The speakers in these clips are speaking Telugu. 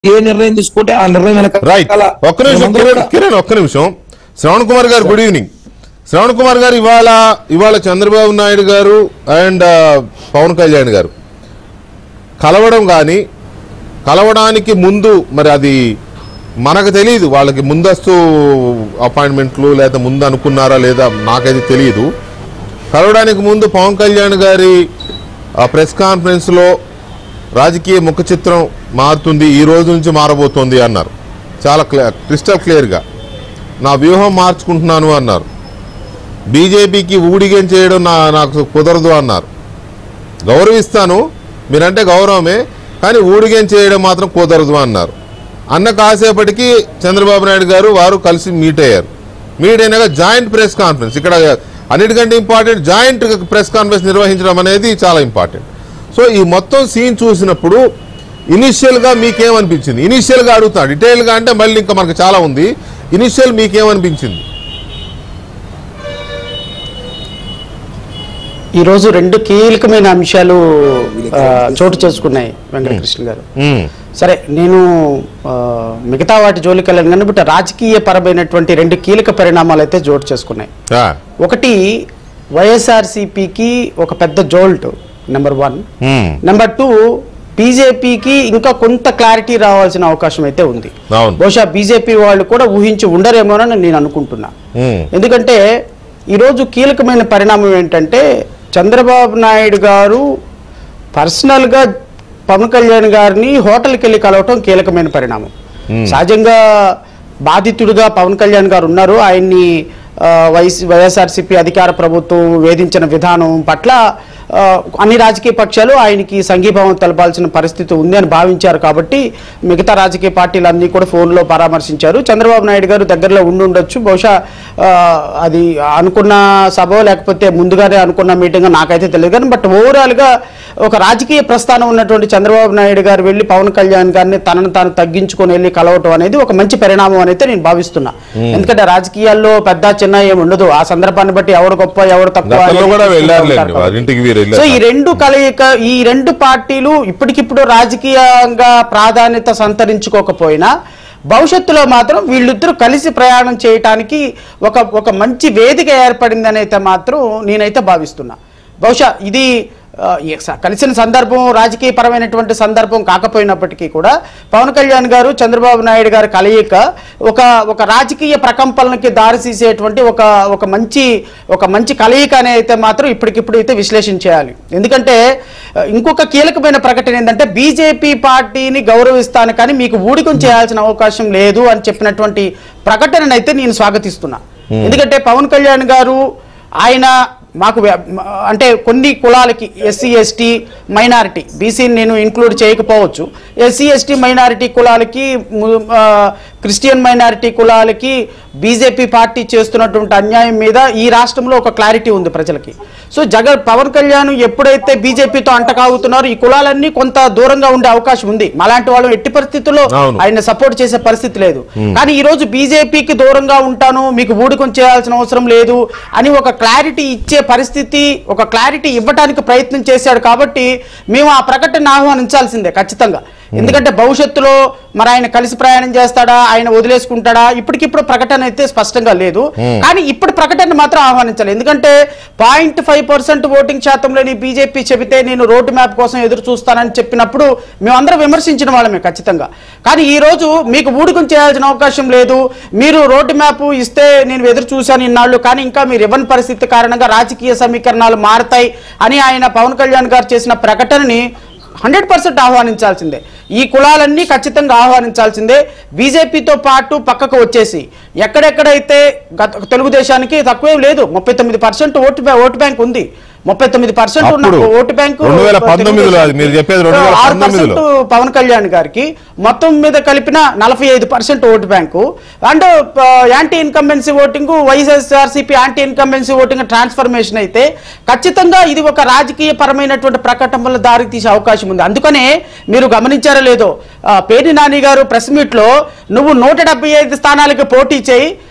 ఏ నిర్ణయం తీసుకుంటే ఆ నిర్ణయం వెనక రైట్ ఒక్క నిమిషం మేమందరం కిరణ్ కూడా కిరణ్ ఒక్క నిమిషం శ్రవణ్ కుమార్ గారు గుడ్ ఈవినింగ్ శ్రవణ్ కుమార్ గారు ఇవాళ ఇవాళ చంద్రబాబు నాయుడు గారు అండ్ పవన్ కళ్యాణ్ గారు కలవడం కానీ కలవడానికి ముందు మరి అది మనకు తెలియదు వాళ్ళకి ముందస్తు అపాయింట్మెంట్లు లేదా ముందు అనుకున్నారా లేదా నాకైతే తెలియదు కలవడానికి ముందు పవన్ కళ్యాణ్ గారి ఆ ప్రెస్ కాన్ఫరెన్స్లో రాజకీయ ముఖ చిత్రం మారుతుంది ఈ రోజు నుంచి మారబోతోంది అన్నారు చాలా క్లియర్ క్రిస్టల్ క్లియర్గా నా వ్యూహం మార్చుకుంటున్నాను అన్నారు బీజేపీకి ఊడిగం చేయడం నా నాకు కుదరదు అన్నారు గౌరవిస్తాను మీరంటే గౌరవమే కానీ ఊడిగం చేయడం మాత్రం కుదరదు అన్నారు అన్న కాసేపటికి చంద్రబాబు నాయుడు గారు వారు కలిసి మీట్ అయ్యారు మీట్ అయినాక జాయింట్ ప్రెస్ కాన్ఫరెన్స్ ఇక్కడ అన్నిటికంటే ఇంపార్టెంట్ జాయింట్ ప్రెస్ కాన్ఫరెన్స్ నిర్వహించడం అనేది చాలా ఇంపార్టెంట్ సో ఈ మొత్తం సీన్ చూసినప్పుడు ఇనిషియల్గా మీకేమనిపించింది ఇనిషియల్గా అడుగుతా డీటెయిల్గా అంటే మళ్ళీ ఇంకా మనకు చాలా ఉంది ఇనిషియల్ మీకేమనిపించింది ఈ రోజు రెండు కీలకమైన అంశాలు ఆ, చోటు చేసుకున్నాయి వెంకటకృష్ణ గారు మ్మ్. సరే నేను ఆ, మిగతా వాటి జోలికి వెళ్ళను కానీ బట్ రాజకీయ పరమైనటువంటి రెండు కీలక పరిణామాలు అయితే చోటు చేసుకున్నాయి ఆ, ఒకటి వైఎస్ఆర్సిపికి ఒక పెద్ద jolt number one hmm. Number two బీజేపీకి ఇంకా కొంత క్లారిటీ రావాల్సిన అవకాశం అయితే ఉంది అవును బహుశా బీజేపీ వాళ్ళు కూడా ఊహించి ఉండరేమోనని నేను అనుకుంటున్నా మ్మ్. ఎందుకంటే ఈరోజు కీలకమైన పరిణామం ఏంటంటే చంద్రబాబు నాయుడు గారు పర్సనల్గా పవన్ కళ్యాణ్ గారిని హోటల్కి వెళ్ళి కలవటం కీలకమైన పరిణామం సహజంగా బాధితుడిగా పవన్ కళ్యాణ్ గారు ఉన్నారు ఆయన్ని ఆ, వైస్ వైఎస్ఆర్సీపీ అధికార ప్రభుత్వం వేధించిన విధానం పట్ల ఆ, అన్ని రాజకీయ పక్షాలు ఆయనకి సంఘీభావం తెలపాల్సిన పరిస్థితి ఉంది అని భావించారు కాబట్టి మిగతా రాజకీయ పార్టీలన్నీ కూడా ఫోన్లో పరామర్శించారు చంద్రబాబు నాయుడు గారు దగ్గరలో ఉండి ఉండొచ్చు బహుశా ఆ, అది అనుకున్న సభ లేకపోతే ముందుగానే అనుకున్న మీటింగ్ నాకైతే తెలియదు కానీ బట్ ఓవరాల్గా ఒక రాజకీయ ప్రస్థానం ఉన్నటువంటి చంద్రబాబు నాయుడు గారు వెళ్ళి పవన్ కళ్యాణ్ గారిని తనను తాను తగ్గించుకొని వెళ్ళి కలవటం అనేది ఒక మంచి పరిణామం అని అయితే నేను భావిస్తున్నా ఎందుకంటే రాజకీయాల్లో పెద్ద చిన్న ఏమి ఉండదు ఆ సందర్భాన్ని బట్టి ఎవడు గొప్ప ఎవడు తక్కువ గతంలో అనేది కూడా చూస్తూ వెళ్ళారులేండి ఉంటారు కాబట్టి. వారింటికి వీరు సో ఈ వెళ్ళారు రెండు కలయిక ఈ రెండు పార్టీలు ఇప్పటికిప్పుడు రాజకీయంగా ప్రాధాన్యత సంతరించుకోకపోయినా భవిష్యత్తులో మాత్రం వీళ్ళిద్దరూ కలిసి ప్రయాణం చేయటానికి ఒక ఒక మంచి వేదిక ఏర్పడిందని అయితే మాత్రం నేనైతే భావిస్తున్నా బహుశా ఇది ఆ, ఏ స- కలిసిన సందర్భం రాజకీయ పరమైనటువంటి సందర్భం కాకపోయినప్పటికీ కూడా పవన్ కళ్యాణ్ గారు చంద్రబాబు నాయుడు గారి కలయిక ఒక ఒక రాజకీయ ప్రకంపనకి దారితీసేటువంటి ఒక ఒక మంచి ఒక మంచి కలయిక అనే అయితే మాత్రం ఇప్పటికిప్పుడు అయితే విశ్లేషించేయాలి ఎందుకంటే ఆ, ఇంకొక కీలకమైన ప్రకటన ఏంటంటే బీజేపీ పార్టీని గౌరవిస్తాను కానీ మీకు ఊడికం చేయాల్సిన అవకాశం లేదు అని చెప్పినటువంటి ప్రకటనను అయితే నేను స్వాగతిస్తున్నా ఎందుకంటే పవన్ కళ్యాణ్ గారు ఆయన మాకు వ్య- మ- అంటే కొన్ని కులాలకి ఎస్సీ ఎస్టీ మైనారిటీ బీసీని నేను ఇంక్లూడ్ చేయకపోవచ్చు ఎస్సీ ఎస్టీ మైనారిటీ కులాలకి ము- ఆ, క్రిస్టియన్ మైనారిటీ కులాలకి బీజేపీ పార్టీ చేస్తున్నటువంటి అన్యాయం మీద ఈ రాష్ట్రంలో ఒక క్లారిటీ ఉంది ప్రజలకి సో జగన్ పవన్ కళ్యాణ్ ఎప్పుడైతే బీజేపీతో అంటకాగుతున్నారో ఈ కులాలన్నీ కొంత దూరంగా ఉండే అవకాశం ఉంది మాలాంటి వాళ్ళు ఎట్టి పరిస్థితుల్లో అవును. ఆయన సపోర్ట్ చేసే పరిస్థితి లేదు కానీ ఈ రోజు బీజేపీకి దూరంగా ఉంటాను మీకు ఊడుకొని చేయాల్సిన అవసరం లేదు అని ఒక క్లారిటీ ఇచ్చే పరిస్థితి ఒక క్లారిటీ ఇవ్వడానికి ప్రయత్నం చేశాడు కాబట్టి మేము ఆ ప్రకటన ఆహ్వానించాల్సిందే ఖచ్చితంగా ఎందుకంటే భవిష్యత్తులో మరి ఆయన కలిసి ప్రయాణం చేస్తాడా ఆయన వదిలేసుకుంటాడా ఇప్పటికిప్పుడు ప్రకటన అయితే స్పష్టంగా లేదు కానీ ఇప్పుడు ప్రకటన మాత్రం ఆహ్వానించాలి ఎందుకంటే పాయింట్ ఫైవ్ పర్సెంట్ ఓటింగ్ శాతంలోని బీజేపీ చెబితే నేను రోడ్డు మ్యాప్ కోసం ఎదురు చూస్తానని చెప్పినప్పుడు మేమందరం విమర్శించిన వాళ్ళమే ఖచ్చితంగా కానీ ఈ రోజు మీకు ఊడుకం చేయాల్సిన అవకాశం లేదు మీరు రోడ్డు మ్యాప్ ఇస్తే నేను ఎదురు చూశాను ఇన్నాళ్ళు కానీ ఇంకా మీరు ఇవ్వని పరిస్థితి కారణంగా రాజకీయ సమీకరణాలు మారతాయి అని ఆయన పవన్ కళ్యాణ్ గారు చేసిన ప్రకటనని హండ్రెడ్ పర్సెంట్ ఆహ్వానించాల్సిందే ఈ కులాలన్నీ ఖచ్చితంగా ఆహ్వానించాల్సిందే బీజేపీతో పాటు పక్కకు వచ్చేసి ఎక్కడెక్కడైతే గత తెలుగుదేశానికి తక్కువేం లేదు ముప్పై తొమ్మిది పర్సెంట్ ఓటు బ్యా- ఓటు బ్యాంక్ ఉంది ముప్పై తొమ్మిది పర్సెంట్ ఉన్న అప్పుడు ఓటు బ్యాంకు రెండు వేల పంతొమ్మిదిలో అది మీరు చెప్పేది రెండు వేల ఆరు పంతొమ్మిదిలో. పర్సెంట్ పవన్ కళ్యాణ్ గారికి మొత్తం మీద కలిపిన నలభై ఐదు percent vote bank and uh, anti incumbency voting YSRCP anti incumbency voting transformation అయితే ఖచ్చితంగా ఇది ఒక రాజకీయ పరమైనటువంటి ప్రకటన వల్ల దారి తీసే అవకాశం ఉంది అందుకనే మీరు గమనించారో లేదో ఆ, పేర్ని నాని గారు ప్రెస్ మీట్ లో నువ్వు నూట డెబ్బై ఐదు స్థానాలకు పోటీ చేయి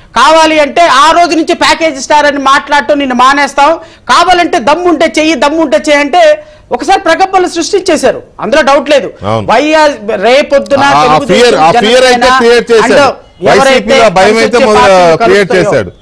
కావాలి అంటే ఆ రోజు నుంచి ప్యాకేజ్ స్టార్ అని మాట్లాడటం నిన్ను మానేస్తాం కావాలంటే దమ్ముంటే చెయ్యి దమ్ముంటే చెయ్యి అంటే ఒకసారి ప్రగల్భాలు సృష్టించేశారు అందులో డౌట్ లేదు అవును. వైఆర్ రేపొద్దున ఆ- ఆ తెలుగుదేశం, ఫియర్ ఆ ఫియర్ అయితే జనసేన క్రియేట్ చేశాడు and ఎవరైతే వైసీపీలో భయం కలిసి అయితే వచ్చే పార్టీలు క్రియేట్ కలుస్తాయో, చేశాడు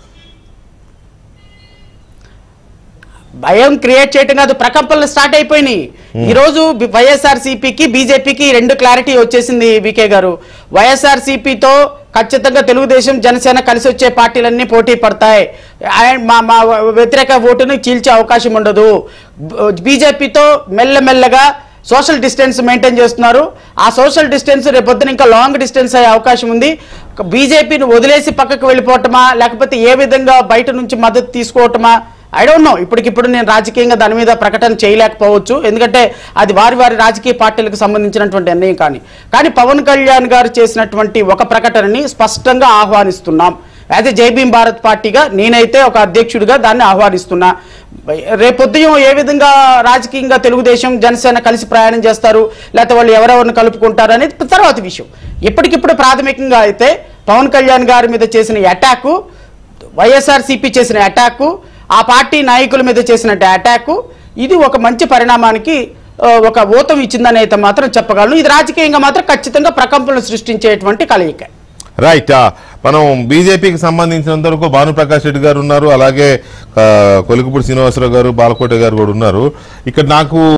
భయం క్రియేట్ చేయటం కాదు ప్రకంపనలు స్టార్ట్ అయిపోయినాయి ఈ రోజు వైఎస్ఆర్ సిపికి బీజేపీకి రెండు క్లారిటీ వచ్చేసింది వికే గారు వైఎస్ఆర్ సిపితో ఖచ్చితంగా తెలుగుదేశం జనసేన కలిసి వచ్చే పార్టీలన్నీ పోటీ పడతాయి అండ్ మా మా వ్యతిరేక ఓటును చీల్చే అవకాశం ఉండదు బీజేపీతో మెల్లమెల్లగా సోషల్ డిస్టెన్స్ మెయింటైన్ చేస్తున్నారు ఆ సోషల్ డిస్టెన్స్ రేపొద్దున ఇంకా లాంగ్ డిస్టెన్స్ అయ్యే అవకాశం ఉంది బీజేపీని వదిలేసి పక్కకు వెళ్ళిపోవటమా లేకపోతే ఏ విధంగా బయట నుంచి మద్దతు తీసుకోవటమా ఐ డోంట్ నో ఇప్పటికిప్పుడు నేను రాజకీయంగా దాని మీద ప్రకటన చేయలేకపోవచ్చు ఎందుకంటే అది వారి వారి రాజకీయ పార్టీలకు సంబంధించినటువంటి నిర్ణయం కానీ కానీ పవన్ కళ్యాణ్ గారు చేసినటువంటి ఒక ప్రకటనని స్పష్టంగా ఆహ్వానిస్తున్నాం యాజ్ ఎ జైభీం భారత్ పార్టీగా నేనైతే ఒక అధ్యక్షుడిగా దాన్ని ఆహ్వానిస్తున్నా రేపొద్దుయం ఏ విధంగా రాజకీయంగా తెలుగుదేశం జనసేన కలిసి ప్రయాణం చేస్తారు లేకపోతే వాళ్ళు ఎవరెవరిని కలుపుకుంటారు అనేది తర్వాత విషయం ఇప్పటికిప్పుడు ప్రాథమికంగా అయితే పవన్ కళ్యాణ్ గారి మీద చేసిన అటాకు వైఎస్ఆర్సీపీ చేసిన అటాకు ఆ పార్టీ నాయకుల మీద చేసిన అటాకు ఇది ఒక మంచి పరిణామానికి ఆ, ఒక ఊతం ఇచ్చిందని అయితే మాత్రం చెప్పగలను ఇది రాజకీయంగా మాత్రం ఖచ్చితంగా ప్రకంపనలు సృష్టించేటువంటి కలయిక రైట్ ఆ, మనం బీజేపీకి సంబంధించినంత వరకు భానుప్రకాష్ రెడ్డి గారు ఉన్నారు అలాగే ఆ, కొలికపూడి శ్రీనివాసరావు గారు బాలకోట గారు కూడా ఉన్నారు ఇక్కడ నాకు